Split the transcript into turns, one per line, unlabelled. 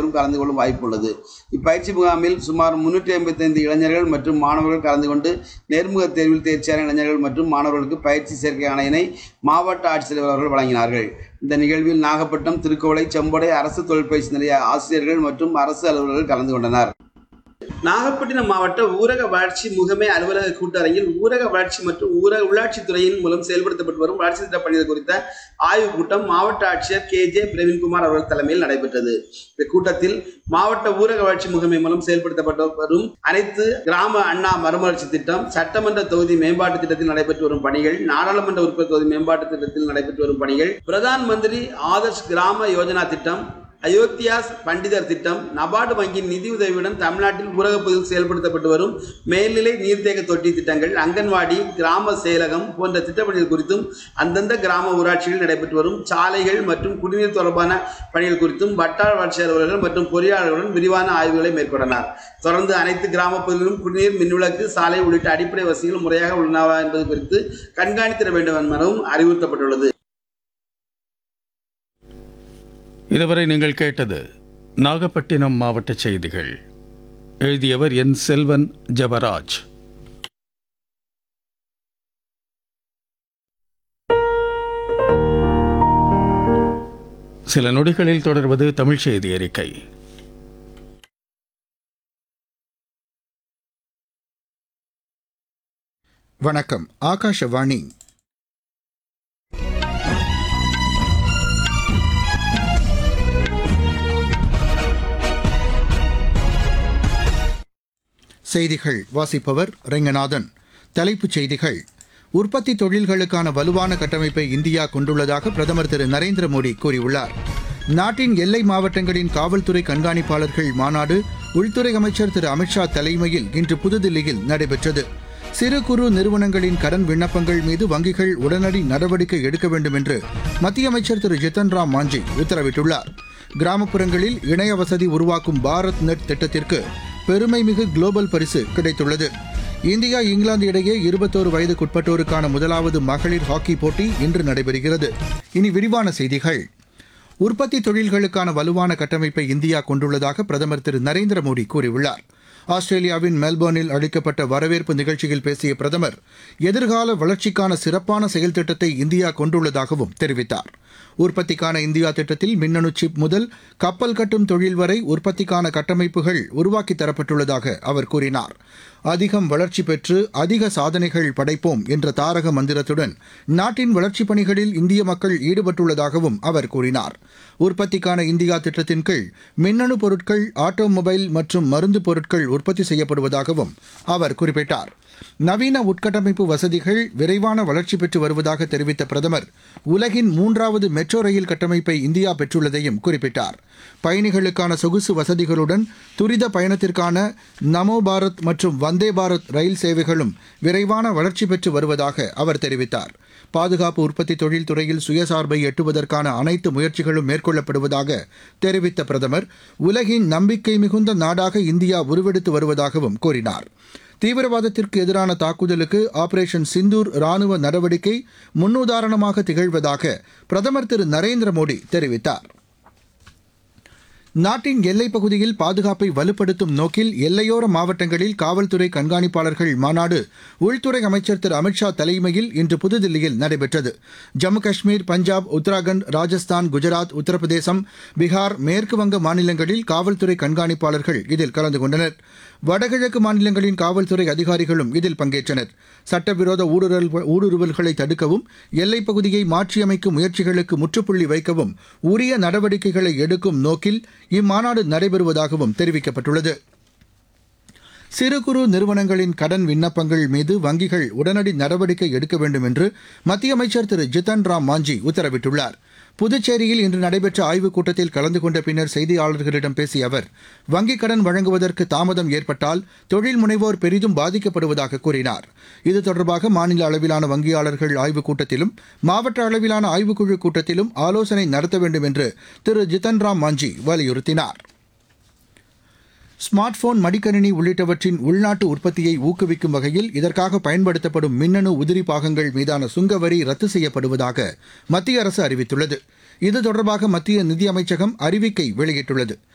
அனைவரும் கலந்து கொள்ளும் வாய்ப்பு உள்ளது இப்பயிற்சி முகாமில் சுமார் முன்னூற்றி ஐம்பத்தைந்து இளைஞர்கள் மற்றும் மாணவர்கள் கலந்து கொண்டு நேர்முக தேர்வில் தேர்ச்சியான இளைஞர்கள் மற்றும் மாணவர்களுக்கு பயிற்சி சேர்க்கை ஆணையினை மாவட்ட ஆட்சித்தலைவர் அவர்கள் வழங்கினார்கள் இந்த நிகழ்வில் நாகப்பட்டினம் திருக்கோளை செம்படை அரசு தொழிற்பயிற்சி நிலைய ஆசிரியர்கள் மற்றும் அரசு அலுவலர்கள் கலந்து கொண்டனர் நாகப்பட்டினம் மாவட்ட ஊரக வளர்ச்சி முகமை அலுவலக கூட்டரங்கில் ஊரக வளர்ச்சி மற்றும் ஊரக உள்ளாட்சித் துறையின் மூலம் செயல்படுத்தப்பட்டு வரும் வளர்ச்சி திட்ட பணிகள் குறித்த ஆய்வுக் கூட்டம் மாவட்ட ஆட்சியர் கே ஜே பிரவீன்குமார் அவர்கள் தலைமையில் நடைபெற்றது இந்த கூட்டத்தில் மாவட்ட ஊரக வளர்ச்சி முகமை மூலம் செயல்படுத்தப்பட்டு வரும் அனைத்து கிராம அண்ணா மறுமலர்ச்சி திட்டம் சட்டமன்ற தொகுதி மேம்பாட்டு திட்டத்தில் நடைபெற்று வரும் பணிகள் நாடாளுமன்ற உறுப்பினர் தொகுதி மேம்பாட்டு திட்டத்தில் நடைபெற்று வரும் பணிகள் பிரதான் மந்திரி ஆதர்ஷ் கிராம யோஜனா திட்டம் அயோத்தியாஸ் பண்டிதர் திட்டம் நபார்டு வங்கியின் நிதி உதவியுடன் தமிழ்நாட்டில் ஊரகப் பகுதியில் செயல்படுத்தப்பட்டு வரும் மேல்நிலை நீர்த்தேக்க தொட்டி திட்டங்கள் அங்கன்வாடி கிராம செயலகம் போன்ற திட்டப்பணிகள் குறித்தும் அந்தந்த கிராம ஊராட்சிகளில் நடைபெற்று வரும் சாலைகள் மற்றும் குடிநீர் தொடர்பான பணிகள் குறித்தும் வட்டார வளர்ச்சி அலுவலர்கள் மற்றும் பொறியாளர்களுடன் விரிவான ஆய்வுகளை மேற்கொண்டனர் தொடர்ந்து அனைத்து கிராம பகுதிகளிலும் குடிநீர் மின்விளக்கு சாலை உள்ளிட்ட அடிப்படை வசதிகள் முறையாக உள்ளனவா என்பது குறித்து கண்காணித்திட வேண்டும் எனவும் அறிவுறுத்தப்பட்டுள்ளது
இதுவரை நீங்கள் கேட்டது நாகப்பட்டினம் மாவட்ட செய்திகள் எழுதியவர் என் செல்வன் ஜபராஜ் சில நொடிகளில் தொடர்வது தமிழ் செய்தி அறிக்கை
வணக்கம் ஆகாஷவாணி செய்திகள் வாசிப்பவர் ரெங்கநாதன் தலைப்புச் செய்திகள் உற்பத்தி தொழில்களுக்கான வலுவான கட்டமைப்பை இந்தியா கொண்டுள்ளதாக பிரதமர் திரு நரேந்திர மோடி கூறியுள்ளார் நாட்டின் எல்லை மாவட்டங்களின் காவல்துறை கண்காணிப்பாளர்கள் மாநாடு உள்துறை அமைச்சர் திரு அமித்ஷா தலைமையில் இன்று புதுதில்லியில் நடைபெற்றது சிறு குறு நிறுவனங்களின் கடன் விண்ணப்பங்கள் மீது வங்கிகள் உடனடி நடவடிக்கை எடுக்க வேண்டும் என்று மத்திய அமைச்சர் திரு ஜித்தன் ராம் மாஞ்சி உத்தரவிட்டுள்ளார் கிராமப்புறங்களில் இணைய வசதி உருவாக்கும் பாரத் நெட் திட்டத்திற்கு பெருமைமிகு குளோபல் பரிசு கிடைத்துள்ளது இந்தியா இங்கிலாந்து இடையே இருபத்தோரு வயதுக்குட்பட்டோருக்கான முதலாவது மகளிர் ஹாக்கி போட்டி இன்று நடைபெறுகிறது இனி விரிவான செய்திகள் உற்பத்தி தொழில்களுக்கான வலுவான கட்டமைப்பை இந்தியா கொண்டுள்ளதாக பிரதமர் திரு நரேந்திர மோடி கூறியுள்ளார் ஆஸ்திரேலியாவின் மெல்போர்னில் அளிக்கப்பட்ட வரவேற்பு நிகழ்ச்சியில் பேசிய பிரதமர் எதிர்கால வளர்ச்சிக்கான சிறப்பான செயல் திட்டத்தை இந்தியா கொண்டுள்ளதாகவும் தெரிவித்தார் உற்பத்திக்கான இந்தியா திட்டத்தில் மின்னணு சிப் முதல் கப்பல் கட்டும் தொழில் வரை உற்பத்திக்கான கட்டமைப்புகள் உருவாக்கி தரப்பட்டுள்ளதாக அவர் கூறினார் அதிகம் வளர்ச்சி பெற்று அதிக சாதனைகள் படைப்போம் என்ற தாரக மந்திரத்துடன் நாட்டின் வளர்ச்சிப் பணிகளில் இந்திய மக்கள் ஈடுபட்டுள்ளதாகவும் அவர் கூறினார் உற்பத்திக்கான இந்தியா திட்டத்தின் கீழ் மின்னணு பொருட்கள் ஆட்டோமொபைல் மற்றும் மருந்து பொருட்கள் உற்பத்தி செய்யப்படுவதாகவும் அவர் குறிப்பிட்டார் நவீன உட்கட்டமைப்பு வசதிகள் விரைவான வளர்ச்சி பெற்று வருவதாக தெரிவித்த பிரதமர் உலகின் மூன்றாவது மெட்ரோ ரயில் கட்டமைப்பை இந்தியா பெற்றுள்ளதையும் குறிப்பிட்டார் பயணிகளுக்கான சொகுசு வசதிகளுடன் துரித பயணத்திற்கான நமோ பாரத் மற்றும் வந்தே பாரத் ரயில் சேவைகளும் விரைவான வளர்ச்சி பெற்று வருவதாக அவர் தெரிவித்தார் பாதுகாப்பு உற்பத்தி தொழில் துறையில் சுயசார்பை எட்டுவதற்கான அனைத்து முயற்சிகளும் மேற்கொள்ளப்படுவதாக தெரிவித்த பிரதமர் உலகின் நம்பிக்கை மிகுந்த நாடாக இந்தியா உருவெடுத்து வருவதாகவும் கூறினார் தீவிரவாதத்திற்கு எதிரான தாக்குதலுக்கு ஆபரேஷன் சிந்தூர் ராணுவ நடவடிக்கை முன்னுதாரணமாக திகழ்வதாக பிரதமர் திரு நரேந்திர மோடி தெரிவித்தார் நாட்டின் எல்லைப் பகுதியில் பாதுகாப்பை வலுப்படுத்தும் நோக்கில் எல்லையோர மாவட்டங்களில் காவல்துறை கண்காணிப்பாளர்கள் மாநாடு உள்துறை அமைச்சர் திரு அமித்ஷா தலைமையில் இன்று புதுதில்லியில் நடைபெற்றது ஜம்மு காஷ்மீர் பஞ்சாப் உத்தராகண்ட் ராஜஸ்தான் குஜராத் உத்தரப்பிரதேசம் பீகார் மேற்குவங்க மாநிலங்களில் காவல்துறை கண்காணிப்பாளர்கள் இதில் கலந்து கொண்டனர் வடகிழக்கு மாநிலங்களின் காவல்துறை அதிகாரிகளும் இதில் பங்கேற்றனர் சட்டவிரோத ஊடுருவல் ஊடுருவல்களை தடுக்கவும் எல்லைப் பகுதியை மாற்றியமைக்கும் முயற்சிகளுக்கு முற்றுப்புள்ளி வைக்கவும் உரிய நடவடிக்கைகளை எடுக்கும் நோக்கில் இம்மாநாடு நடைபெறுவதாகவும் தெரிவிக்கப்பட்டுள்ளது சிறு குறு நிறுவனங்களின் கடன் விண்ணப்பங்கள் மீது வங்கிகள் உடனடி நடவடிக்கை எடுக்க வேண்டும் என்று மத்திய அமைச்சர் திரு ஜித்தன் ராம் மாஞ்சி உத்தரவிட்டுள்ளார் புதுச்சேரியில் இன்று நடைபெற்ற ஆய்வுக் கூட்டத்தில் கலந்து கொண்ட பின்னர் செய்தியாளர்களிடம் பேசிய அவர் வங்கிக் கடன் வழங்குவதற்கு தாமதம் ஏற்பட்டால் தொழில் முனைவோர் பெரிதும் பாதிக்கப்படுவதாக கூறினார் இது தொடர்பாக மாநில அளவிலான வங்கியாளர்கள் ஆய்வுக் கூட்டத்திலும் மாவட்ட அளவிலான ஆய்வுக்குழு கூட்டத்திலும் ஆலோசனை நடத்த வேண்டும் என்று திரு ஜித்தன் ராம் மாஞ்சி வலியுறுத்தினார் ஸ்மார்ட் போன் மடிக்கணினி உள்ளிட்டவற்றின் உள்நாட்டு உற்பத்தியை ஊக்குவிக்கும் வகையில் இதற்காக பயன்படுத்தப்படும் மின்னணு உதிரி பாகங்கள் மீதான சுங்க வரி ரத்து செய்யப்படுவதாக மத்திய அரசு அறிவித்துள்ளது இது தொடர்பாக மத்திய நிதியமைச்சகம் அறிவிக்கை வெளியிட்டுள்ளது